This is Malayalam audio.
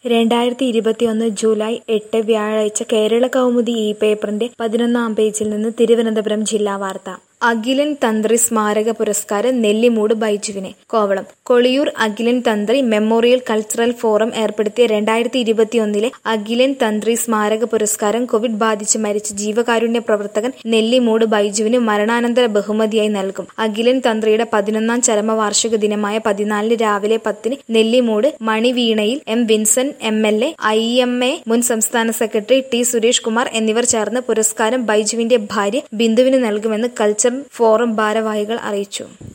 രണ്ടായിരത്തി ഇരുപത്തിയൊന്ന് ജൂലൈ എട്ട് വ്യാഴാഴ്ച കേരള കൗമുദി ഈ പേപ്പറിന്റെ പതിനൊന്നാം പേജിൽ നിന്ന് തിരുവനന്തപുരം ജില്ലാ വാർത്ത അഖിലൻ തന്ത്രി സ്മാരക പുരസ്കാരം നെല്ലിമൂട് ബൈജുവിന് കോവളം കൊളിയൂർ അഖിലൻ തന്ത്രി മെമ്മോറിയൽ കൾച്ചറൽ ഫോറം ഏർപ്പെടുത്തിയ രണ്ടായിരത്തി ഇരുപത്തിയൊന്നിലെ അഖിലൻ തന്ത്രി സ്മാരക പുരസ്കാരം കോവിഡ് ബാധിച്ച് മരിച്ച ജീവകാരുണ്യ പ്രവർത്തകൻ നെല്ലിമൂട് ബൈജുവിന് മരണാനന്തര ബഹുമതിയായി നൽകും അഖിലൻ തന്ത്രിയുടെ പതിനൊന്നാം ചരമവാർഷിക ദിനമായ പതിനാലിന് രാവിലെ പത്തിന് നെല്ലിമൂട് മണിവീണയിൽ M Vincent M L A I M A മുൻ സംസ്ഥാന സെക്രട്ടറി ടി സുരേഷ് കുമാർ എന്നിവർ ചേർന്ന് പുരസ്കാരം ബൈജുവിന്റെ ഭാര്യ ബിന്ദുവിന് നൽകുമെന്ന് കൾച്ചർ ഫോറം ഭാരവാഹികൾ അറിയിച്ചു